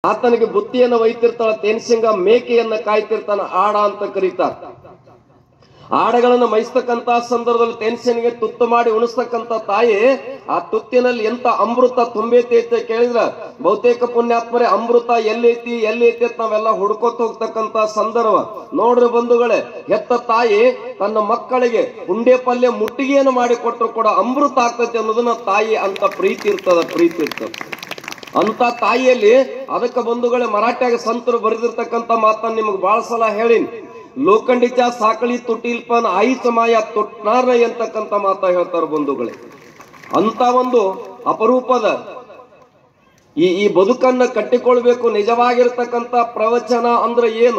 ಆತನಿಗೆ ಬುತ್ತಿಯನ್ನು ಒಯ್ತಿರ್ತಾಳ ತೆನ್ಸಿಂಗ ಮೇಕೆಯನ್ನ ಕಾಯ್ತಿರ್ತಾನ ಆಡ ಅಂತ ಕರೀತಾರ ಆಡಗಳನ್ನು ಮೈಸ್ತಕ್ಕಂತ ಸಂದರ್ಭದಲ್ಲಿ ಟೆನ್ಷನ್ಗೆ ತುತ್ತು ಮಾಡಿ ಉಣಿಸ್ತಕ್ಕಂತ ತಾಯಿ ಆ ತುತ್ತಿನಲ್ಲಿ ಎಂತ ಅಮೃತ ತುಂಬೈತಿ ಅಂತ ಕೇಳಿದ್ರ ಬಹುತೇಕ ಪುಣ್ಯಾತ್ಮರೇ ಅಮೃತ ಎಲ್ಲೈತಿ ಎಲ್ಲೈತಿ ಅಂತ ನಾವೆಲ್ಲ ಹುಡ್ಕೋತ ಹೋಗ್ತಕ್ಕಂತ ಸಂದರ್ಭ ನೋಡ್ರಿ ಬಂಧುಗಳೇ ಹೆತ್ತ ತಾಯಿ ತನ್ನ ಮಕ್ಕಳಿಗೆ ಉಂಡೆ ಪಲ್ಯ ಮುಟ್ಟಿಗೆಯನ್ನು ಮಾಡಿ ಕೊಟ್ಟರು ಕೂಡ ಅಮೃತ ಆಗ್ತೈತಿ ಅನ್ನೋದನ್ನ ತಾಯಿ ಅಂತ ಪ್ರೀತಿ ಇರ್ತದ ಪ್ರೀತಿ ಇರ್ತದ ಅಂತ ತಾಯಿಯಲ್ಲಿ ಅದಕ್ಕೆ ಬಂಧುಗಳೇ ಮರಾಠ್ಯಾಗ ಸಂತರು ಬರೆದಿರ್ತಕ್ಕಂಥ ಮಾತನ್ನ ನಿಮಗೆ ಬಹಳ ಸಲ ಹೇಳಿನಿ ಲೋಖಂಡಿಚ ಸಾಕಳಿ ತುಟಿಲ್ಪನ್ ಆಯಿ ಸಮಾಯ ತೊಟ್ನಾರ ಎಂತಕ್ಕಂಥ ಮಾತ ಹೇಳ್ತಾರ ಬಂಧುಗಳೇ ಅಂತ ಒಂದು ಅಪರೂಪದ ಈ ಈ ಬದುಕನ್ನ ಕಟ್ಟಿಕೊಳ್ಬೇಕು ನಿಜವಾಗಿರ್ತಕ್ಕಂಥ ಪ್ರವಚನ ಅಂದ್ರೆ ಏನು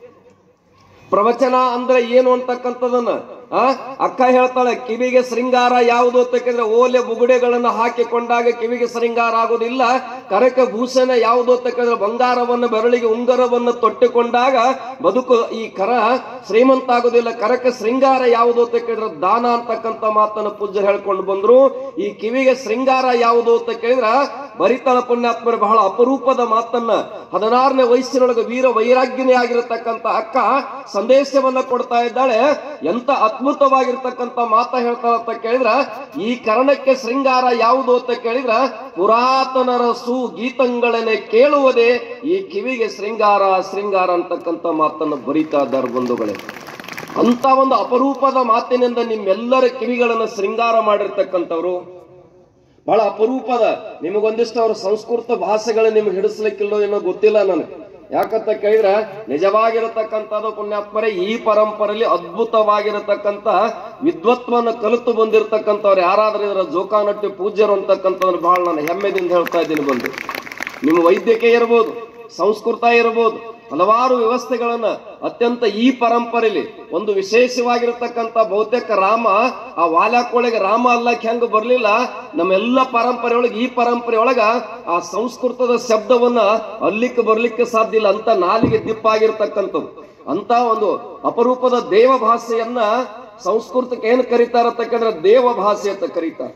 ಪ್ರವಚನ ಅಂದ್ರೆ ಏನು ಅಂತಕ್ಕಂಥದನ್ನ ಆ ಅಕ್ಕ ಹೇಳ್ತಾಳೆ ಕಿವಿಗೆ ಶೃಂಗಾರ ಯಾವುದು ಅಂತ ಕೇಳಿದ್ರೆ ಓಲೆ ಬುಗುಡೆಗಳನ್ನ ಹಾಕಿಕೊಂಡಾಗ ಕಿವಿಗೆ ಶೃಂಗಾರ ಆಗೋದಿಲ್ಲ ಕರಕ ಭೂಷಣ ಯಾವುದು ಅಂತ ಕೇಳಿದ್ರೆ ಬಂಗಾರವನ್ನು ಬೆರಳಿಗೆ ಉಂಗರವನ್ನು ತೊಟ್ಟಿಕೊಂಡಾಗ ಬದುಕು ಈ ಕರ ಶ್ರೀಮಂತ ಆಗೋದಿಲ್ಲ ಕರಕ ಶೃಂಗಾರ ಯಾವುದು ಅಂತ ಕೇಳಿದ್ರೆ ದಾನ ಅಂತಕ್ಕಂಥ ಮಾತನ್ನ ಪೂಜ್ಯ ಹೇಳ್ಕೊಂಡು ಬಂದ್ರು ಈ ಕಿವಿಗೆ ಶೃಂಗಾರ ಯಾವುದು ಅಂತ ಕೇಳಿದ್ರ ಬರಿತಳ ಪುಣ್ಯಾತ್ಮರ ಬಹಳ ಅಪರೂಪದ ಮಾತನ್ನ ಹದಿನಾರನೇ ವಯಸ್ಸಿನೊಳಗೆ ವೀರ ವೈರಾಗ್ಯನೇ ಆಗಿರತಕ್ಕಂತ ಅಕ್ಕ ಸಂದೇಶವನ್ನ ಕೊಡ್ತಾ ಇದ್ದಾಳೆ ಎಂತ ಅದ್ಭುತವಾಗಿರ್ತಕ್ಕಂತ ಮಾತ ಹೇಳ್ತಾಳ ಅಂತ ಕೇಳಿದ್ರ ಈ ಕರ್ಣಕ್ಕೆ ಶೃಂಗಾರ ಯಾವುದು ಅಂತ ಕೇಳಿದ್ರ ಪುರಾತನರ ಸು ಗೀತಂಗಳನ್ನೇ ಕೇಳುವುದೇ ಈ ಕಿವಿಗೆ ಶೃಂಗಾರ ಶೃಂಗಾರ ಅಂತಕ್ಕಂಥ ಮಾತನ್ನ ಬರಿತಾ ಇದ್ದಾರೆ ಬಂಧುಗಳೇ ಅಂತ ಒಂದು ಅಪರೂಪದ ಮಾತಿನಿಂದ ನಿಮ್ಮೆಲ್ಲರ ಕಿವಿಗಳನ್ನ ಶೃಂಗಾರ ಮಾಡಿರ್ತಕ್ಕಂಥವ್ರು ಬಹಳ ಅಪರೂಪದ ನಿಮಗೊಂದಿಷ್ಟು ಅವ್ರ ಸಂಸ್ಕೃತ ಭಾಷೆಗಳು ನಿಮ್ಗೆ ಹಿಡಿಸ್ಲಿಕ್ಕಿಲ್ಲೋ ಏನೋ ಗೊತ್ತಿಲ್ಲ ನನಗೆ ಯಾಕಂತ ಕೇಳಿದ್ರೆ ನಿಜವಾಗಿರತಕ್ಕಂಥದ್ದು ಪುಣ್ಯಾತ್ಮರೇ ಈ ಪರಂಪರೆಯಲ್ಲಿ ಅದ್ಭುತವಾಗಿರತಕ್ಕಂತ ವಿದ್ವತ್ವವನ್ನು ಕಲಿತು ಬಂದಿರತಕ್ಕಂಥವ್ರು ಯಾರಾದ್ರೂ ಇದರ ಜೋಕಾನಟ್ಟಿ ಪೂಜ್ಯರು ಅಂತಕ್ಕಂಥವ್ರು ಬಹಳ ನಾನು ಹೆಮ್ಮೆದಿಂದ ಹೇಳ್ತಾ ಇದ್ದೀನಿ ಬಂದು ನಿಮ್ಮ ವೈದ್ಯಕೀಯ ಇರ್ಬೋದು ಸಂಸ್ಕೃತ ಇರ್ಬೋದು ಹಲವಾರು ವ್ಯವಸ್ಥೆಗಳನ್ನ ಅತ್ಯಂತ ಈ ಪರಂಪರೆಯಲ್ಲಿ ಒಂದು ವಿಶೇಷವಾಗಿರತಕ್ಕಂತ ಬಹುತೇಕ ರಾಮ ಆ ವಾಲ್ಯಾಕೋಳಿಗೆ ರಾಮ ಅಲ್ಲಕ್ಕೆ ಹೆಂಗ ಬರ್ಲಿಲ್ಲ ನಮ್ಮೆಲ್ಲ ಪರಂಪರೆ ಒಳಗೆ ಈ ಪರಂಪರೆ ಒಳಗ ಆ ಸಂಸ್ಕೃತದ ಶಬ್ದವನ್ನ ಅಲ್ಲಿಕ್ಕೆ ಬರ್ಲಿಕ್ಕೆ ಸಾಧ್ಯ ಇಲ್ಲ ಅಂತ ನಾಲಿಗೆ ದಿಪ್ಪಾಗಿರ್ತಕ್ಕಂಥದ್ದು ಅಂತ ಒಂದು ಅಪರೂಪದ ದೇವ ಭಾಷೆಯನ್ನ ಸಂಸ್ಕೃತಕ್ಕೆ ಏನು ಕರೀತಾರ ಅಂತ ಕೇಳಿದ್ರೆ ದೇವ ಭಾಷೆ ಅಂತ ಕರೀತಾರೆ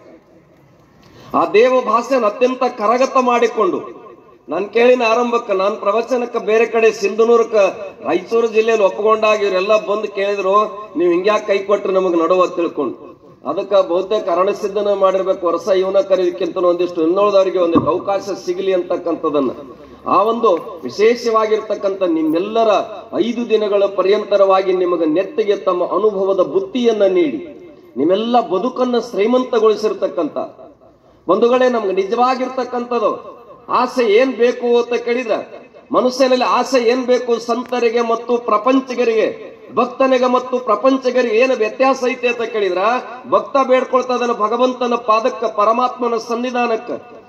ಆ ದೇವ ಭಾಷೆಯನ್ನು ಅತ್ಯಂತ ಕರಗತ ಮಾಡಿಕೊಂಡು ನಾನು ಕೇಳಿನ ಆರಂಭಕ್ಕೆ ನಾನು ಪ್ರವಚನಕ್ಕೆ ಬೇರೆ ಕಡೆ ಸಿಂಧನೂರಕ್ಕ ರಾಯಚೂರು ಜಿಲ್ಲೆಯಲ್ಲಿ ಒಪ್ಪಿಕೊಂಡಾಗ ಇವರೆಲ್ಲ ಬಂದು ಕೇಳಿದ್ರು ನೀವು ಹಿಂಗ್ಯಾಕೆ ಕೈ ಕೊಟ್ರು ನಮಗೆ ನಡುವ ತಿಳ್ಕೊಂಡು ಅದಕ್ಕೆ ಬಹುತೇಕ ಅರಣಸಿದ್ಧನ ಮಾಡಿರ್ಬೇಕು ವರ್ಷ ಇವನ ಕರೀದಕ್ಕಿಂತ ಒಂದಿಷ್ಟು ಇನ್ನೋಳದವರಿಗೆ ಒಂದಿಷ್ಟು ಅವಕಾಶ ಸಿಗಲಿ ಅಂತಕ್ಕಂಥದನ್ನ ಆ ಒಂದು ವಿಶೇಷವಾಗಿರ್ತಕ್ಕಂಥ ನಿಮ್ಮೆಲ್ಲರ ಐದು ದಿನಗಳ ಪರ್ಯಂತರವಾಗಿ ನಿಮಗೆ ನೆತ್ತಿಗೆ ತಮ್ಮ ಅನುಭವದ ಬುತ್ತಿಯನ್ನ ನೀಡಿ ನಿಮ್ಮೆಲ್ಲ ಬದುಕನ್ನ ಶ್ರೀಮಂತಗೊಳಿಸಿರ್ತಕ್ಕಂಥ ಬಂಧುಗಳೇ ನಮ್ಗೆ ನಿಜವಾಗಿರ್ತಕ್ಕಂಥದ್ದು ಆಸೆ ಏನ್ ಬೇಕು ಅಂತ ಕೇಳಿದ್ರ ಮನುಷ್ಯನಲ್ಲಿ ಆಸೆ ಏನ್ ಬೇಕು ಸಂತರಿಗೆ ಮತ್ತು ಪ್ರಪಂಚಿಗರಿಗೆ ಭಕ್ತನಿಗೆ ಮತ್ತು ಪ್ರಪಂಚಿಗರಿಗೆ ಏನು ವ್ಯತ್ಯಾಸ ಐತೆ ಅಂತ ಕೇಳಿದ್ರ ಭಕ್ತ ಬೇಡ್ಕೊಳ್ತಾ ಇದ್ದಾನೆ ಭಗವಂತನ ಪಾದಕ್ಕ ಪರಮಾತ್ಮನ ಸನ್ನಿಧಾನಕ್ಕ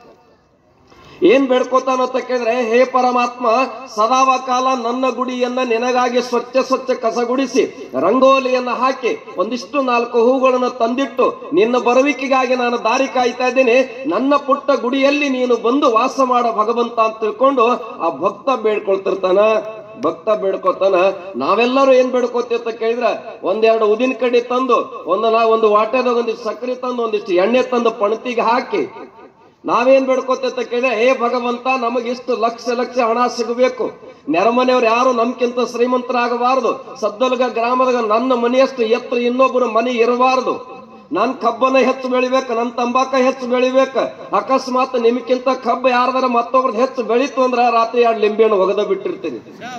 ಏನ್ ಬೇಡ್ಕೋತಾನ ಅಂತ ಕೇಳಿದ್ರೆ ಹೇ ಪರಮಾತ್ಮ ಸದಾವ ಕಾಲ ನನ್ನ ಗುಡಿಯನ್ನ ನಿನಗಾಗಿ ಸ್ವಚ್ಛ ಸ್ವಚ್ಛ ಕಸಗುಡಿಸಿ ರಂಗೋಲಿಯನ್ನ ಹಾಕಿ ಒಂದಿಷ್ಟು ನಾಲ್ಕು ಹೂಗಳನ್ನು ತಂದಿಟ್ಟು ನಿನ್ನ ಬರುವಿಕೆಗಾಗಿ ನಾನು ದಾರಿ ಕಾಯ್ತಾ ಇದ್ದೇನೆ ನನ್ನ ಪುಟ್ಟ ಗುಡಿಯಲ್ಲಿ ನೀನು ಬಂದು ವಾಸ ಮಾಡ ಭಗವಂತ ಅಂತ ತಿಳ್ಕೊಂಡು ಆ ಭಕ್ತ ಬೇಡ್ಕೊಳ್ತಿರ್ತಾನ ಭಕ್ತ ಬೇಡ್ಕೋತಾನ ನಾವೆಲ್ಲರೂ ಏನ್ ಬೇಡ್ಕೋತೀವಿ ಅಂತ ಕೇಳಿದ್ರ ಒಂದೆರಡು ಉದಿನ ಕಡ್ಡಿ ತಂದು ಒಂದು ನಾ ಒಂದು ವಾಟೆದಾಗ ಒಂದಿಷ್ಟು ಸಕ್ಕರೆ ತಂದು ಒಂದಿಷ್ಟು ಎಣ್ಣೆ ತಂದು ಪಣತಿಗೆ ಹಾಕಿ ನಾವೇನ್ ಬೇಡ್ಕೋತ ಅಂತ ಕೇಳಿದ್ರೆ ಹೇ ಭಗವಂತ ನಮಗೆ ಇಷ್ಟು ಲಕ್ಷ ಲಕ್ಷ ಹಣ ಸಿಗಬೇಕು ನೆರಮನೆಯವ್ರು ಯಾರು ನಮ್ಕಿಂತ ಶ್ರೀಮಂತರಾಗಬಾರದು ಸದ್ದಲ್ಗ ಗ್ರಾಮದಾಗ ನನ್ನ ಮನೆಯಷ್ಟು ಎತ್ತರ ಇನ್ನೊಬ್ಬರ ಮನೆ ಇರಬಾರದು ನನ್ ಕಬ್ಬನ ಹೆಚ್ಚು ಬೆಳಿಬೇಕು ನನ್ ತಂಬಾಕ ಹೆಚ್ಚು ಬೆಳಿಬೇಕು ಅಕಸ್ಮಾತ್ ನಿಮ್ಗಿಂತ ಕಬ್ಬು ಯಾರ್ದಾರ ಮತ್ತೊಬ್ರದ್ದು ಹೆಚ್ಚು ಬೆಳೀತು ಅಂದ್ರ ರಾತ್ರಿ ಎರಡು ಲಿಂಬೆಹಣ್ಣು ಒಗದ ಬಿಟ್ಟಿರ್ತೀನಿ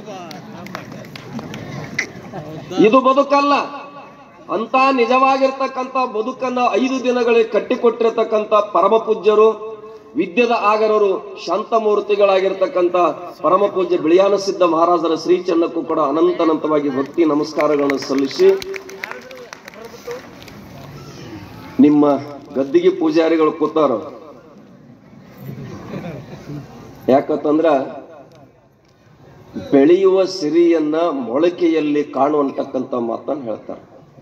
ಇದು ಬದುಕಲ್ಲ ಅಂತ ನಿಜವಾಗಿರ್ತಕ್ಕಂಥ ಬದುಕನ್ನ ಐದು ದಿನಗಳಿಗೆ ಕಟ್ಟಿಕೊಟ್ಟಿರ್ತಕ್ಕಂಥ ಪರಮ ಪೂಜ್ಯರು ವಿದ್ಯದ ಆಗರರು ಶಾಂತಮೂರ್ತಿಗಳಾಗಿರ್ತಕ್ಕಂಥ ಪರಮ ಪೂಜ್ಯ ಬಿಳಿಯಾನ ಸಿದ್ಧ ಮಹಾರಾಜರ ಶ್ರೀ ಚನ್ನಕ್ಕೂ ಕೂಡ ಅನಂತನಂತವಾಗಿ ಭಕ್ತಿ ನಮಸ್ಕಾರಗಳನ್ನು ಸಲ್ಲಿಸಿ ನಿಮ್ಮ ಗದ್ದಿಗೆ ಪೂಜಾರಿಗಳು ಕೂತಾರ ಯಾಕಂತಂದ್ರ ಬೆಳೆಯುವ ಸಿರಿಯನ್ನ ಮೊಳಕೆಯಲ್ಲಿ ಕಾಣುವಂತಕ್ಕಂಥ ಮಾತನ್ನ ಹೇಳ್ತಾರೆ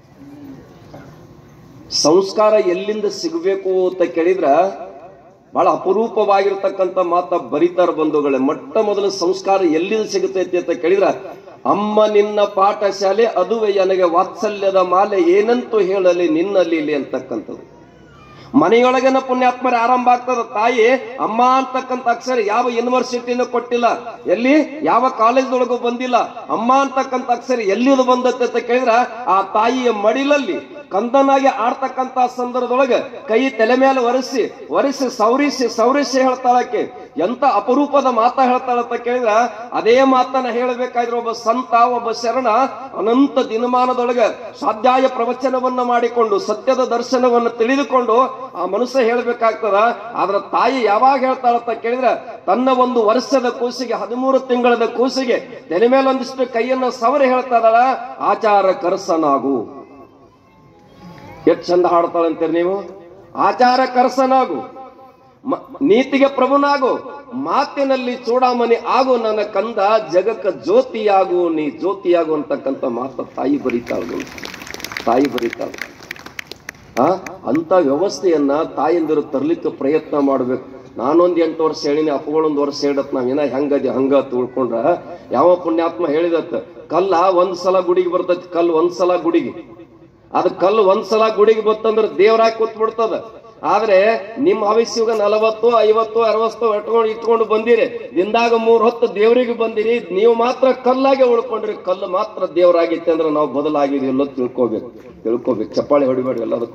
ಸಂಸ್ಕಾರ ಎಲ್ಲಿಂದ ಸಿಗಬೇಕು ಅಂತ ಕೇಳಿದ್ರ ಬಹಳ ಅಪರೂಪವಾಗಿರ್ತಕ್ಕಂಥ ಮಾತ ಬರಿತಾರ ಬಂಧುಗಳೇ ಮೊಟ್ಟ ಮೊದಲ ಸಂಸ್ಕಾರ ಎಲ್ಲಿಂದ ಸಿಗುತ್ತೈತಿ ಅಂತ ಕೇಳಿದ್ರ ಅಮ್ಮ ನಿನ್ನ ಪಾಠಶಾಲೆ ಅದುವೆ ನನಗೆ ವಾತ್ಸಲ್ಯದ ಮಾಲೆ ಏನಂತೂ ಹೇಳಲಿ ನಿನ್ನಲ್ಲಿ ಇಲ್ಲಿ ಅಂತಕ್ಕಂಥದ್ದು ಮನೆಯೊಳಗಿನ ಪುಣ್ಯಾತ್ಮರ ಆರಂಭ ಆಗ್ತದ ತಾಯಿ ಅಮ್ಮ ಅಂತಕ್ಕಂಥ ಅಕ್ಷರ ಯಾವ ಯೂನಿವರ್ಸಿಟಿನೂ ಕೊಟ್ಟಿಲ್ಲ ಎಲ್ಲಿ ಯಾವ ಕಾಲೇಜ್ದೊಳಗೂ ಬಂದಿಲ್ಲ ಅಮ್ಮ ಅಂತಕ್ಕಂಥ ಅಕ್ಷರ ಎಲ್ಲಿದು ಬಂದತ್ತೆ ಅಂತ ಕೇಳಿದ್ರ ಆ ತಾಯಿಯ ಮಡಿಲಲ್ಲಿ ಕಂದನಾಗಿ ಆಡ್ತಕ್ಕಂತ ಸಂದರ್ಭದೊಳಗೆ ಕೈ ತಲೆ ಮೇಲೆ ಒರೆಸಿ ಒರೆಸಿ ಸೌರಿಸಿ ಸೌರಿಸಿ ಹೇಳ್ತಾಳಕ್ಕೆ ಎಂತ ಅಪರೂಪದ ಮಾತ ಹೇಳ್ತಾಳಂತ ಕೇಳಿದ್ರ ಅದೇ ಮಾತನ್ನ ಹೇಳಬೇಕಾದ್ರೆ ಒಬ್ಬ ಸಂತ ಒಬ್ಬ ಶರಣ ಅನಂತ ದಿನಮಾನದೊಳಗೆ ಸ್ವಾಧ್ಯಾಯ ಪ್ರವಚನವನ್ನ ಮಾಡಿಕೊಂಡು ಸತ್ಯದ ದರ್ಶನವನ್ನು ತಿಳಿದುಕೊಂಡು ಆ ಮನುಷ್ಯ ಹೇಳ್ಬೇಕಾಗ್ತದ ಆದ್ರ ತಾಯಿ ಯಾವಾಗ ಹೇಳ್ತಾಳಂತ ಕೇಳಿದ್ರೆ ತನ್ನ ಒಂದು ವರ್ಷದ ಕೂಸಿಗೆ ಹದಿಮೂರು ತಿಂಗಳದ ಕೂಸಿಗೆ ತಲೆ ಮೇಲೆ ಒಂದಿಷ್ಟು ಕೈಯನ್ನ ಸವರಿ ಹೇಳ್ತಾ ಇದ್ದಾಳ ಆಚಾರ ಕರ್ಸನಾಗು ಎಷ್ಟು ಚಂದ ಹಾಡ್ತಾಳಂತೀರಿ ನೀವು ಆಚಾರ ಕರ್ಸನಾಗು ಮ- ನೀತಿಗೆ ಪ್ರಭುನಾಗು ಮಾತಿನಲ್ಲಿ ಚೂಡಾಮಣಿ ಆಗು ನನ್ನ ಕಂದ ಜಗಕ್ಕ ಜ್ಯೋತಿಯಾಗು ನೀ ಜ್ಯೋತಿಯಾಗು ಅಂತಕ್ಕಂಥ ಮಾತ ತಾಯಿ ಬರೀತಾಳ ತಾಯಿ ತಾಯಿ ಆ ಅಂತ ವ್ಯವಸ್ಥೆಯನ್ನ ತಾಯಂದಿರು ತರ್ಲಿಕ್ಕೆ ಪ್ರಯತ್ನ ಮಾಡ್ಬೇಕು ನಾನೊಂದ್ ಎಂಟು ವರ್ಷ ಹೇಳಿನಿ ಅಪ್ಪಗಳೊಂದ್ ವರ್ಷ ಹೇಳತ್ ನಾವೇನ ಹೆಂಗದಿ ಹಂಗ ತಿಳ್ಕೊಂಡ್ರ ಯಾವ ಪುಣ್ಯಾತ್ಮ ಹೇಳಿದತ್ತ ಕಲ್ಲ ಒಂದ್ ಸಲ ಗುಡಿಗೆ ಬರ್ತೈತಿ ಕಲ್ಲು ಒಂದ್ ಸಲ ಗುಡಿಗೆ ಅದ್ ಕಲ್ಲು ಒಂದ್ ಸಲ ಗುಡಿಗೆ ಬತ್ತಂದ್ರ ದೇವ್ರಾಗಿ ಕೂತ್ ಬಿಡ್ತದ ಆದ್ರೆ ನಿಮ್ ಆವಿಸ್ಯುಗ ನಲವತ್ತು ಐವತ್ತು ಅರವತ್ತು ಇಟ್ಕೊಂಡು ಇಟ್ಕೊಂಡು ಬಂದಿರಿ ದಿನದಾಗ ಮೂರ್ ಹೊತ್ತು ದೇವರಿಗೆ ಬಂದಿರಿ ನೀವು ಮಾತ್ರ ಕಲ್ಲಾಗೆ ಉಳ್ಕೊಂಡ್ರಿ ಕಲ್ಲು ಮಾತ್ರ ದೇವರಾಗಿತ್ತೆ ಅಂದ್ರೆ ನಾವು ಬದಲಾಗಿರಿ ಎಲ್ಲೋ ತಿಳ್ಕೊಬೇಕು ತಿಳ್ಕೊಬೇಕು ಚಪ್ಪಾಳಿ ಹೊಡಿಬೇಡಿ ಎಲ್ಲದಕ್ಕೂ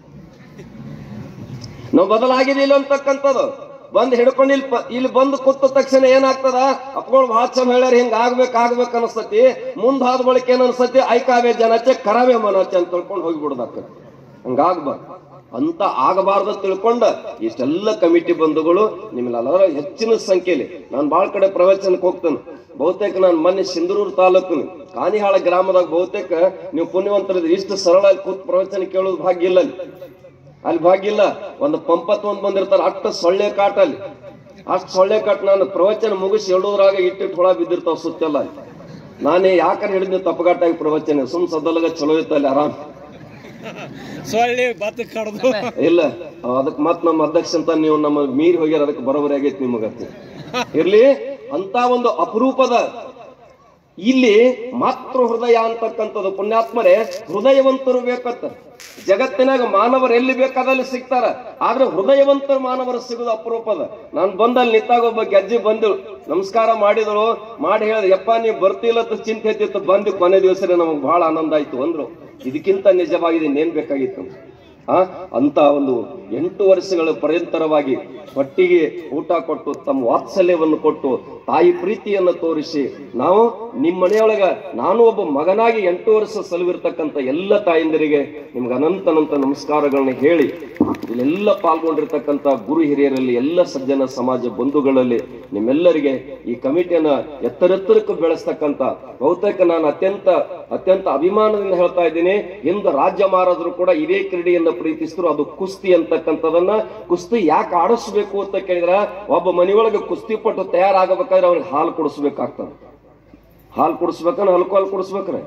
ನಾವು ಬದಲಾಗಿದಿಲ್ಲ ಅಂತಕ್ಕಂಥದ್ದು ಬಂದ್ ಹಿಡ್ಕೊಂಡು ಇಲ್ಲಿ ಪ- ಇಲ್ಲಿ ಬಂದು ಕೂತ ತಕ್ಷಣ ಏನಾಗ್ತದ ಅಪ್ಗಳು ಭಾಳ ಚಂದ ಹೇಳ್ಯಾರ ಹಿಂಗ ಆಗ್ಬೇಕು ಆಗ್ಬೇಕು ಅನಸ್ತತಿ ಮುಂದ್ ಹಾದ ಬಳಿಕ ಏನ್ ಅನ್ಸತಿ ಐಕಾವೆ ಜನಚೆ ಕರಾವೆ ಮನಚೆ ಅಂತ ತಿಳ್ಕೊಂಡು ಹೋಗಿಬಿಡ್ದಾಕ ಹಂಗಾಗ್ಬಾರ್ದು ಅಂತ ಆಗಬಾರ್ದು ತಿಳ್ಕೊಂಡ ಇಷ್ಟೆಲ್ಲ ಕಮಿಟಿ ಬಂಧುಗಳು ನಿಮ್ಮೆಲ್ಲರ ಹೆಚ್ಚಿನ ಸಂಖ್ಯೆಯಲ್ಲಿ ನಾನು ಬಾಳ್ ಕಡೆ ಪ್ರವಚನಕ್ಕೆ ಹೋಗ್ತೇನೆ ಬಹುತೇಕ ನಾನು ಮೊನ್ನೆ ಸಿಂಧೂರು ತಾಲೂಕು ಕಾನಿಹಾಳ ಗ್ರಾಮದಾಗ ಬಹುತೇಕ ನೀವು ಪುಣ್ಯವಂತರಿದ್ರೆ ಇಷ್ಟು ಸರಳ ಕೂತ್ ಪ್ರವಚನ ಕೇಳೋದು ಭಾಗ್ಯ ಇಲ್ಲ ಅಲ್ಲಿ. ಅಲ್ಲಿ ಭಾಗ್ಯ ಇಲ್ಲ ಒಂದು ಪಂಪತ್ ಒಂದ್ ಬಂದಿರ್ತಾರ ಅಷ್ಟು ಸೊಳ್ಳೆ ಕಾಟ ಅಲ್ಲಿ ಅಷ್ಟು ಸೊಳ್ಳೆ ಕಾಟ ನಾನು ಪ್ರವಚನ ಮುಗಿಸಿ ಹೇಳೋದ್ರಾಗ ಇಟ್ಟಿಟ್ಟು ಹೊಳ ಬಿದ್ದಿರ್ತಾವ ಸುತ್ತೆಲ್ಲ ನಾನೇ ಯಾಕಂದ್ರೆ ಹಿಡಿದ ತಪ್ಪಗಾಟಾಗಿ ಪ್ರವಚನ ಸುಮ್ ಸದಲಗ ಚಲೋ ಇತ್ತು ಅಲ್ಲಿ ಆರಾಮ್ ಸೊಳ್ಳೆ ಬತ್ತ ಕಡ್ದು ಇಲ್ಲ ಅದಕ್ಕೆ ಮತ್ ನಮ್ಮ ಅಧ್ಯಕ್ಷ ಅಂತ ನೀವು ನಮ್ಮ ಮೀರಿ ಹೋಗ್ಯಾರ ಅದಕ್ಕೆ ಬರೋಬರಿ ಆಗೈತಿ ನಿಮಗತ್ತೆ ಇರ್ಲಿ ಅಂತ ಒಂದು ಅಪರೂಪದ ಇಲ್ಲಿ ಮಾತೃ ಹೃದಯ ಅಂತಕ್ಕಂಥದ್ದು ಪುಣ್ಯಾತ್ಮರೇ ಹೃದಯವಂತರು ಬೇಕತ್ತ ಜಗತ್ತಿನಾಗ ಮಾನವರು ಎಲ್ಲಿ ಬೇಕಾದಲ್ಲಿ ಸಿಗ್ತಾರ ಆದ್ರೆ ಹೃದಯವಂತರ ಮಾನವರು ಸಿಗೋದು ಅಪರೂಪದ ನಾನ್ ಬಂದಲ್ಲಿ ನಿಂತಾಗ ಒಬ್ಬ ಗೆಜ್ಜಿ ಬಂದು ನಮಸ್ಕಾರ ಮಾಡಿದಳು ಮಾಡಿ ಹೇಳಿದ ಯಪ್ಪ ನೀವು ಬರ್ತಿಲ್ಲ ಅಂತ ಚಿಂತೆ ಐತಿತ್ತು ಬಂದು ಕೊನೆ ದಿವಸ ನಮಗ್ ಬಹಳ ಆನಂದ ಆಯ್ತು ಅಂದ್ರು ಇದಕ್ಕಿಂತ ನಿಜವಾಗಿದೆ ಇನ್ನೇನ್ ಬೇಕಾಗಿತ್ತು ಆ ಅಂತ ಒಂದು ಎಂಟು ವರ್ಷಗಳ ಪರ್ಯಂತರವಾಗಿ ಹೊಟ್ಟಿಗೆ ಊಟ ಕೊಟ್ಟು ತಮ್ಮ ವಾತ್ಸಲ್ಯವನ್ನು ಕೊಟ್ಟು ತಾಯಿ ಪ್ರೀತಿಯನ್ನು ತೋರಿಸಿ ನಾವು ನಿಮ್ಮ ಮನೆಯೊಳಗ ನಾನು ಒಬ್ಬ ಮಗನಾಗಿ ಎಂಟು ವರ್ಷ ಸಲುವಿರ್ತಕ್ಕಂಥ ಎಲ್ಲ ತಾಯಂದಿರಿಗೆ ನಿಮ್ಗೆ ಅನಂತ ಅನಂತ ನಮಸ್ಕಾರಗಳನ್ನ ಹೇಳಿ ಇಲ್ಲೆಲ್ಲ ಪಾಲ್ಗೊಂಡಿರ್ತಕ್ಕಂಥ ಗುರು ಹಿರಿಯರಲ್ಲಿ ಎಲ್ಲ ಸಜ್ಜನ ಸಮಾಜ ಬಂಧುಗಳಲ್ಲಿ ನಿಮ್ಮೆಲ್ಲರಿಗೆ ಈ ಕಮಿಟಿಯನ್ನ ಎತ್ತರೆತ್ತರಕ್ಕೆ ಬೆಳೆಸ್ತಕ್ಕಂಥ ಬಹುತೇಕ ನಾನು ಅತ್ಯಂತ ಅತ್ಯಂತ ಅಭಿಮಾನದಿಂದ ಹೇಳ್ತಾ ಇದ್ದೀನಿ ಹಿಂದೆ ರಾಜ್ಯ ಮಹಾರಾಜರು ಕೂಡ ಇದೇ ಕ್ರೀಡೆಯನ್ನ ಪ್ರೀತಿಸಿದ್ರು ಅದು ಕುಸ್ತಿ ಅಂತಕ್ಕಂಥದನ್ನ ಕುಸ್ತಿ ಯಾಕೆ ಆಡಿಸ್ಬೇಕು ಅಂತ ಕೇಳಿದ್ರ ಒಬ್ಬ ಮನೆಯೊಳಗೆ ಕುಸ್ತಿ ಪಟ್ಟು ತಯಾರಾಗಬೇಕಾದ್ರೆ ಅವ್ರಿಗೆ ಹಾಲು ಕುಡಿಸ್ಬೇಕಾಗ್ತದೆ ಹಾಲು ಕುಡಿಸ್ಬೇಕನ್ನ ಹಲ್ಕೋಲ್ ಕುಡಿಸ್ಬೇಕ್ರೆ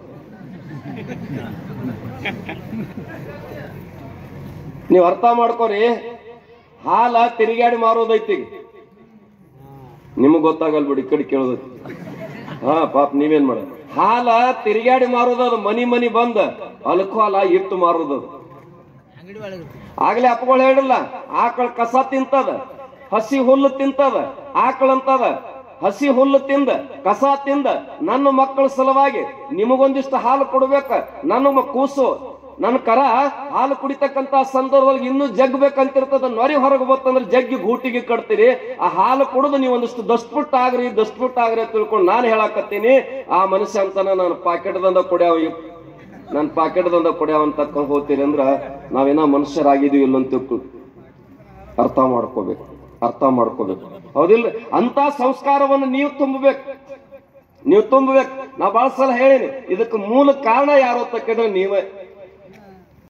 ನೀವು ಅರ್ಥ ಮಾಡ್ಕೋರಿ ಹಾಲ ತಿರುಗಾಡಿ ಮಾರೋದೈತಿ ಈಗ. ನಿಮಗ್ ಗೊತ್ತಾಗಲ್ ಬಿಡಿ ಈ ಕಡೆ ಕೇಳೋದೈತಿ ಹಾ ಪಾಪ ನೀವೇನ್ ಮಾಡ ಹಾಲ ತಿರುಗಾಡಿ ಮಾರೋದದು ಮನಿ ಮನಿ ಬಂದ ಅಲ್ಕೋಲ ಇಟ್ಟು ಮಾರೋದದು ಆಗ್ಲೇ ಅಪ್ಪಗಳು ಹೇಳಿಲ್ಲ ಆಕಳ ಕಸ ತಿಂತದ ಹಸಿ ಹುಲ್ಲು ತಿಂತದ ಆಕಳ ಅಂತದ ಹಸಿ ಹುಲ್ಲು ತಿಂದ ಕಸ ತಿಂದ ನನ್ನ ಮಕ್ಕಳ ಸಲುವಾಗಿ ನಿಮಗೊಂದಿಷ್ಟು ಹಾಲು ಕೊಡ್ಬೇಕ ನನ್ನ ಮ- ಕೂಸು ನನ್ನ ಕರ ಹಾಲು ಕುಡಿತಕ್ಕಂತ ಸಂದರ್ಭದಲ್ಲಿ ಇನ್ನೂ ಜಗ್ ಬೇಕಂತಿರ್ತದ ನೊರಿ ಹೊರಗೆ ಬತ್ತಂದ್ರೆ ಜಗ್ಗಿ ಗೂಟಿಗೆ ಕಟ್ತೀರಿ ಆ ಹಾಲು ಕುಡಿದು ನೀವು ಒಂದಿಷ್ಟು ದಷ್ಟಪುಟ್ಟ ಆಗ್ರಿ ದಷ್ಟಪುಟ್ಟ ಆಗ್ರಿ ಅಂತ ತಿಳ್ಕೊಂಡು ನಾನು ಹೇಳಾಕತ್ತೀನಿ ಆ ಮನುಷ್ಯ ಅಂತಾನ ನಾನು ಪಾಕೆಟ್ದಂದ ಕುಡಿಯಾವ ನನ್ನ ಪಾಕೆಟ್ದಂದ ಕುಡಿಯಾವ ಅಂತ ತಕೊಂಡ್ ಹೋಗ್ತೀರಿ ಅಂದ್ರ ನಾವೇನೋ ಮನುಷ್ಯರಾಗಿದೀವಿ ಇಲ್ಲ ಅಂತ ತಿಳ್ಕೊ ಅರ್ಥ ಮಾಡ್ಕೋಬೇಕು ಅರ್ಥ ಮಾಡ್ಕೋಬೇಕು ಹೌದಿಲ್ಲ ಅಂತ ಸಂಸ್ಕಾರವನ್ನು ನೀವು ತುಂಬಬೇಕು ನೀವು ತುಂಬಬೇಕು ನಾ ಬಹಳ ಸಲ ಹೇಳಿನಿ ಇದಕ್ಕೆ ಮೂಲ ಕಾರಣ ಯಾರು ಅಂತ ಕೇಳಿದ್ರೆ ನೀವೇ